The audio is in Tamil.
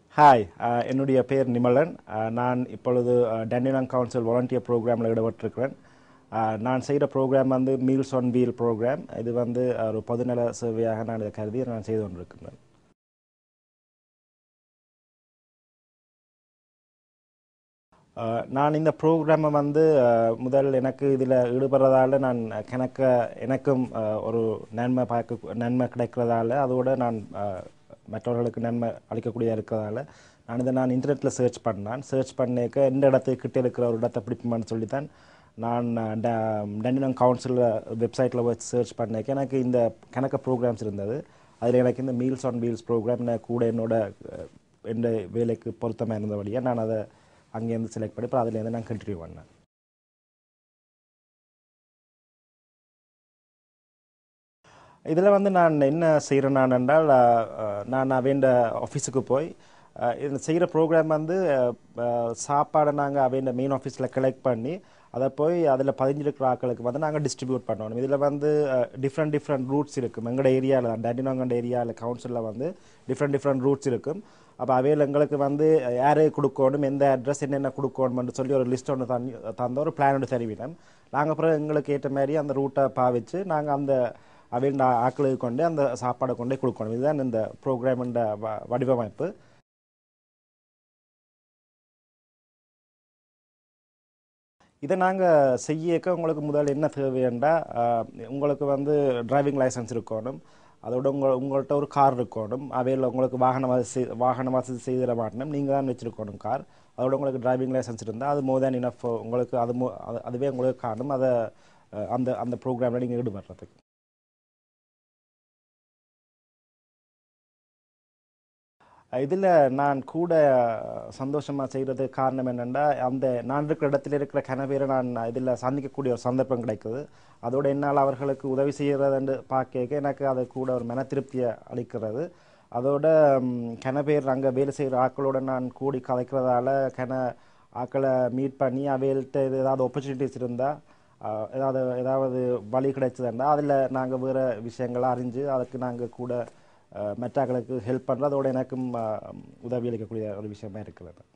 ஹாய் அஹ், என்னுடைய பெயர் நிமலன் அஹ், நான் இப்பொழுது டெண்டினாங் கவுன்சில் வாலண்டியர் ப்ரோக்ராமில் ஈடுபட்டிருக்கிறேன் அஹ், நான் செய்கிற ப்ரோக்ராம் வந்து மீல்ஸ் ஆன் வீல் ப்ரோக்ராம் இது வந்து ஒரு பொதுநல சேவையாக நான் இதை கருதி நான் செய்து கொண்டிருக்கிறேன் அஹ், நான் இந்த ப்ரோக்ராமை வந்து அஹ், முதல் எனக்கு இதில் ஈடுபடுறதால நான் கணக்க எனக்கும் அஹ், ஒரு நன்மை பார்க்க நன்மை கிடைக்கிறதால அதோட நான் அஹ், மற்றவர்களுக்கு நன்மை அளிக்கக்கூடிய இருக்கிறதால நான் இதை நான் இன்டர்நெட்டில் சர்ச் பண்ணேன் சர்ச் பண்ணிக்க எந்த இடத்துக்கு கிட்ட இருக்கிற ஒரு இடத்தை பிடிப்புமான்னு சொல்லி தான் நான் டண்டினம் கவுன்சில் வெப்சைட்டில் வச்சு சர்ச் பண்ணிக்க எனக்கு இந்த கணக்க ப்ரோக்ராம்ஸ் இருந்தது அதில் எனக்கு இந்த மீல்ஸ் ஆன் வீல்ஸ் ப்ரோக்ராம் கூட என்னோட அஹ், எந்த வேலைக்கு பொருத்தமாக இருந்தபடியாக நான் அதை அங்கேருந்து செலக்ட் பண்ணி அப்புறம் அதுலேருந்து நான் கண்டினியூ பண்ணேன் இதில் வந்து நான் என்ன செய்கிறேன் நான் என்றால் அஹ், அஹ், நான் அவேண்ட ஆஃபீஸுக்கு போய் அஹ், இது செய்கிற ப்ரோக்ராம் வந்து அஹ், அஹ், சாப்பாடை நாங்கள் அவேண்ட மெயின் ஆஃபீஸில் கலெக்ட் பண்ணி அதை போய் அதில் பதிஞ்சிருக்கிற ஆட்களுக்கு வந்து நாங்கள் டிஸ்ட்ரிபியூட் பண்ணணும் இதில் வந்து டிஃப்ரெண்ட் டிஃப்ரெண்ட் ரூட்ஸ் இருக்கும் எங்களோட ஏரியாவில் தான் டண்டினோங்கண்ட ஏரியாவில் கவுன்சிலில் வந்து டிஃப்ரெண்ட் டிஃப்ரெண்ட் ரூட்ஸ் இருக்கும் அப்போ அவையில் எங்களுக்கு வந்து யாரு கொடுக்கணும் எந்த அட்ரஸ் என்னென்ன கொடுக்கணும்னு சொல்லி ஒரு லிஸ்ட் ஒன்று தண்ணி தந்த ஒரு பிளான் ஒன்று தருவினோம் நாங்கள் அப்புறம் எங்களுக்கு ஏற்ற மாதிரி அந்த ரூட்டை பாவிச்சு நாங்கள் அந்த அவையில் ஆக்களுக்கு கொண்டு அந்த சாப்பாடை கொண்டே கொடுக்கணும் இதுதான் இந்த ப்ரோக்ராமின் வடிவமைப்பு இதை நாங்கள் செய்யக்க உங்களுக்கு முதல்ல என்ன தேவைன்னா உங்களுக்கு வந்து டிரைவிங் லைசன்ஸ் இருக்கணும் அதோட உங்கள் உங்கள்கிட்ட ஒரு கார் இருக்கணும் அவையில் உங்களுக்கு வாகன வசதி வாகன வசதி செய்திட மாட்டணும் நீங்கள் தான் வச்சுருக்கணும் கார் அதோட உங்களுக்கு டிரைவிங் லைசன்ஸ் இருந்தால் அது மோர் தேன் இனஃப் உங்களுக்கு அது மோ அது- அதுவே உங்களுக்கு காணும் அதை அஹ், அந்த அந்த ப்ரோக்ராமில் நீங்கள் ஈடுபடுறதுக்கு இதில் நான் கூட சந்தோஷமாக செய்கிறது காரணம் என்னென்னா அந்த நான் இருக்கிற இடத்துல இருக்கிற கனவேரை நான் இதில் சந்திக்கக்கூடிய ஒரு சந்தர்ப்பம் கிடைக்குது அதோட என்னால் அவர்களுக்கு உதவி செய்கிறதுன்னு பார்க்க எனக்கு அது கூட ஒரு மன திருப்தியை அளிக்கிறது அதோட ம், கன பேர் அங்கே வேலை செய்கிற ஆட்களோட நான் கூடி கதைக்கிறதால கன ஆக்களை மீட் பண்ணி அவைகள்கிட்ட இது ஏதாவது ஆப்பர்ச்சுனிட்டிஸ் இருந்தால் ஏதாவது ஏதாவது வழி கிடைச்சதுன்னா அதில் நாங்கள் வேறு விஷயங்களை அறிஞ்சு அதுக்கு நாங்கள் கூட அஹ், மற்றாக்களுக்கு ஹெல்ப் பண்ணுறது அதோட எனக்கும் அஹ், உதவி அளிக்கக்கூடிய ஒரு விஷயமா இருக்கிறது